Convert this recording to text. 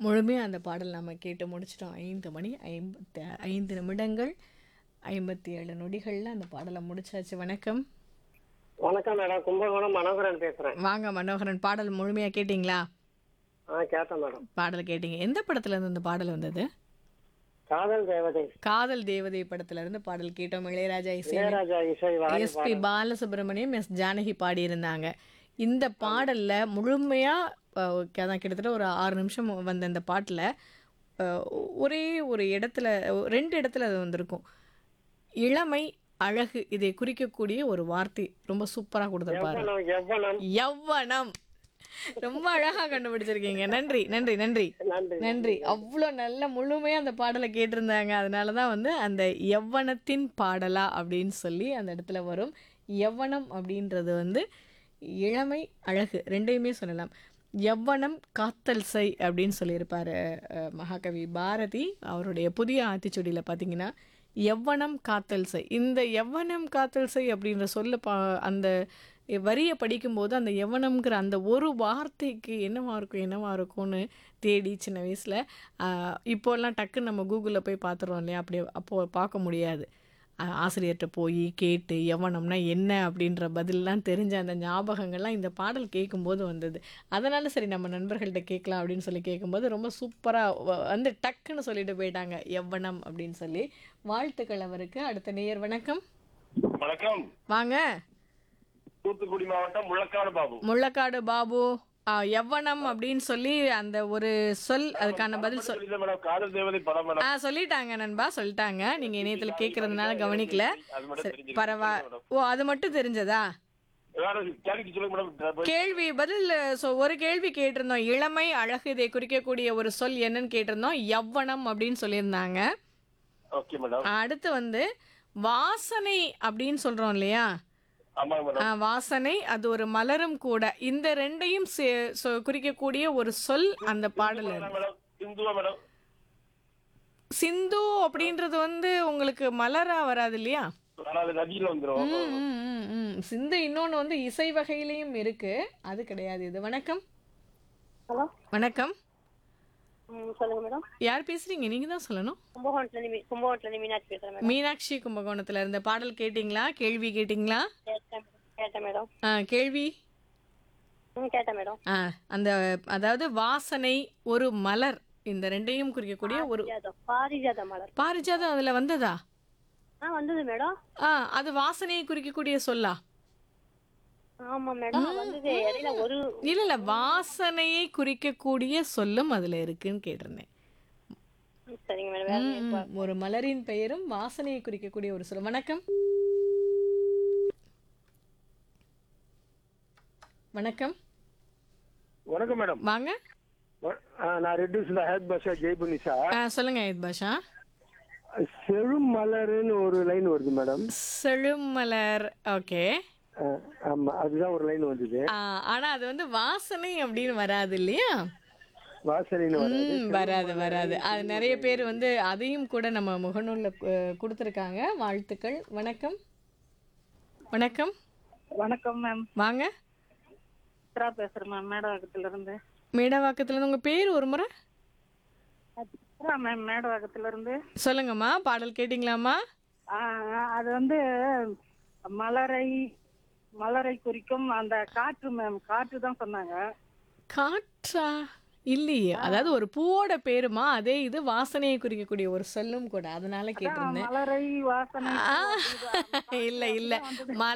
முழுமையாக அந்த பாடல் நம்ம கேட்டு முடிச்சிட்டோம் ஐந்து மணி ஐம்பத்தி ஐந்து நிமிடங்கள் ஐம்பத்தி ஏழு நொடிகளில் அந்த பாடலை முடிச்சாச்சு வணக்கம் வணக்கம் மேடம் கும்பகோணம் மனோகரன் பேசுறேன் வாங்க மனோகரன் பாடல் முழுமையாக கேட்டிங்களா ஆ கேட்டேன் மேடம் பாடல் கேட்டீங்க எந்த படத்துல இருந்து இந்த பாடல் வந்தது காதல் தேவதை காதல் தேவதை படத்துல இருந்து பாடல் கேட்டோம் இளையராஜா இசை இளையராஜா இசை வாரி எஸ்பி பாலசுப்ரமணியம் எஸ் ஜானகி பாடியிருந்தாங்க இந்த பாடல்ல முழுமையா அஹ், அதான் கிட்டத்தட்ட ஒரு ஆறு நிமிஷம் வந்த இந்த பாட்டுல அஹ், ஒரே ஒரு இடத்துல ரெண்டு இடத்துல அது வந்திருக்கும் இளமை அழகு இதை குறிக்கக்கூடிய ஒரு வார்த்தை ரொம்ப சூப்பரா கொடுத்துருப்பாரு எவ்வளவு எவ்வளவு யவ்வனம் ரொம்ப அழகா கண்டுபிடிச்சிருக்கீங்க நன்றி நன்றி நன்றி நன்றி நன்றி அவ்வளோ நல்ல முழுமையாக அந்த பாடலை கேட்டிருந்தாங்க அதனால தான் வந்து அந்த யவ்வனத்தின் பாடலா அப்படின்னு சொல்லி அந்த இடத்துல வரும் யவ்வனம் அப்படின்றது வந்து இளமை அழகு ரெண்டையுமே சொல்லலாம் யவ்வனம் காத்தல் செய் அப்படின்னு சொல்லியிருப்பார் அஹ், மகாகவி பாரதி அவருடைய புதிய ஆத்திச்சுடியில் பார்த்தீங்கன்னா யவ்வனம் காத்தல் செய் இந்த யவ்வனம் காத்தல் செய் அப்படின்ற சொல்ல பா அந்த வரியை படிக்கும்போது அந்த யவனம்ங்கிற அந்த ஒரு வார்த்தைக்கு என்னவா இருக்கும் என்னவா இருக்கும்னு தேடி சின்ன வயசில் இப்போல்லாம் டக்குன்னு நம்ம கூகுளில் போய் பார்த்துறோம் இல்லையா அப்படி அப்போது பார்க்க முடியாது ஆஹ் ஆசிரியர்கிட்ட போய் கேட்டு யவனம்னா என்ன அப்படின்ற பதிலெலாம் தெரிஞ்ச அந்த ஞாபகங்கள்லாம் இந்த பாடல் கேட்கும்போது வந்தது அதனால சரி நம்ம நண்பர்கள்ட்ட கேட்கலாம் அப்படின்னு சொல்லி கேட்கும்போது ரொம்ப சூப்பராக வந்து டக்குன்னு சொல்லிட்டு போயிட்டாங்க யவ்வனம் அப்படின்னு சொல்லி வாழ்த்துக்கள் அவருக்கு அடுத்த நேயர் வணக்கம் வணக்கம் வாங்க தூத்துக்குடி மாவட்டம் முள்ளக்காடு பாபு முள்ளக்காடு பாபு ஆ, யவ்வனம் அப்படின்னு சொல்லி அந்த ஒரு சொல் அதுக்கான பதில் சொல் சொல்லிதான் மேடம் காதல் தேவதை படம் மேடம் ஆ சொல்லிட்டாங்க நண்பா சொல்லிட்டாங்க நீங்க இணையத்துல கேட்கறதுனால கவனிக்கல அது மட்டும் சரி தெரிஞ்சுக்கிட்டேன் பரவா ஓ அது மட்டும் தெரிஞ்சதா வேற கேள்வி சொல்லுங்க மேடம் கேள்வி பதில் ஸோ ஒரு கேள்வி கேட்டிருந்தோம் இளமை அழகு இதை குறிக்கக்கூடிய ஒரு சொல் என்னன்னு கேட்டிருந்தோம் யவ்வனம் அப்படின்னு சொல்லியிருந்தாங்க ஓகே மேடம் அடுத்து வந்து வாசனை அப்படின்னு சொல்றோம் இல்லையா ஆமாங்க மேடம் ஆ, வாசனை அது ஒரு மலரும் கூட இந்த ரெண்டையும் சே- சொ- குறிக்கக்கூடிய ஒரு சொல் அந்த பாடல் இருக்கு. மேடம் இந்துவா மேடம் சிந்து அப்படின்றது வந்து உங்களுக்கு மலரா வராது இல்லையா ஆனா அது நதியில வந்துரும் ம், ம், ம், ம். சிந்து இன்னொன்று வந்து இசை வகையிலையும் இருக்கு அது கிடையாது இது வணக்கம் ஹலோ வணக்கம் சொல்லுங்க மேடம் யார் பேசுறீங்க நீங்க தான் சொல்லணும் கும்பகோணத்துல இருந்து மீ- கும்பகோணத்துல இருந்து மீனாட்சி பேசுறேன் மேடம் மீனாட்சி கும்பகோணத்துல இருந்த பாடல் கேட்டிங்களா கேள்வி கேட்டிங்களா கேட்டேன் கேட்டேன் மேடம் ஆ, கேள்வி ம் கேட்டேன் மேடம் ஆ அந்த அதாவது வாசனை ஒரு மலர் இந்த ரெண்டையும் குறிக்கக்கூடிய ஒரு பாரிஜாதம் பாரிஜாத மலர் பாரிஜாதம் அதுல வந்ததா ஆ வந்தது மேடம் ஆ அது வாசனையை குறிக்கக்கூடிய சொல்லா ஆமா மேடம் வந்தது இடையில ஒரு இல்ல இல்ல வாசனையை குறிக்கக்கூடிய சொல்லும் அதுல இருக்குன்னு கேட்டிருந்தேன் ம், சரிங்க மேடம் வேற ம், ம். ஒரு மலரின் பெயரும் வாசனையை குறிக்கக்கூடிய ஒரு சொல் வணக்கம் வணக்கம் வணக்கம் மேடம் வாங்க நான் ரெட்டியூஸ்ல ஹேட் பஸ் ஜெய்புனி சார் ஆ, சொல்லுங்க இது பாஷா செழுமலர்னு ஒரு லைன் வருது மேடம் செழுமலர் ஓகே ஆமா அதுதான் ஒரு லைன் வந்தது ஆனா அது வந்து வாசனை அப்படின்னு வராது இல்லையா வாசலின்னு ம், வராது வராது அது நிறைய பேர் வந்து அதையும் கூட நம்ம முகநூல்ல அஹ், கொடுத்திருக்காங்க வாழ்த்துக்கள் வணக்கம் வணக்கம் வணக்கம் மேம் வாங்க சித்ரா பேசுறேன் மேம் மேடவாக்கத்துல இருந்து மேடவாக்கத்துல இருந்து உங்க பேர் ஒரு முறை சித்ரா மேம் மேடவாக்கத்துல இருந்து சொல்லுங்கம்மா பாடல் கேட்டிங்களாம்மா ஆ, அது வந்து மலரை மலரை குறிக்கும் அந்த காற்று மேம் காற்று தான் சொன்னாங்க காற்றா இல்லையே அதாவது ஒரு பூவோட பேருமா அதே இது வாசனையை குறிக்கக்கூடிய ஒரு சொல்லும் கூட அதனால கேட்டிருந்தேன் மலரை வாசனை ஆ, இல்ல இல்ல ம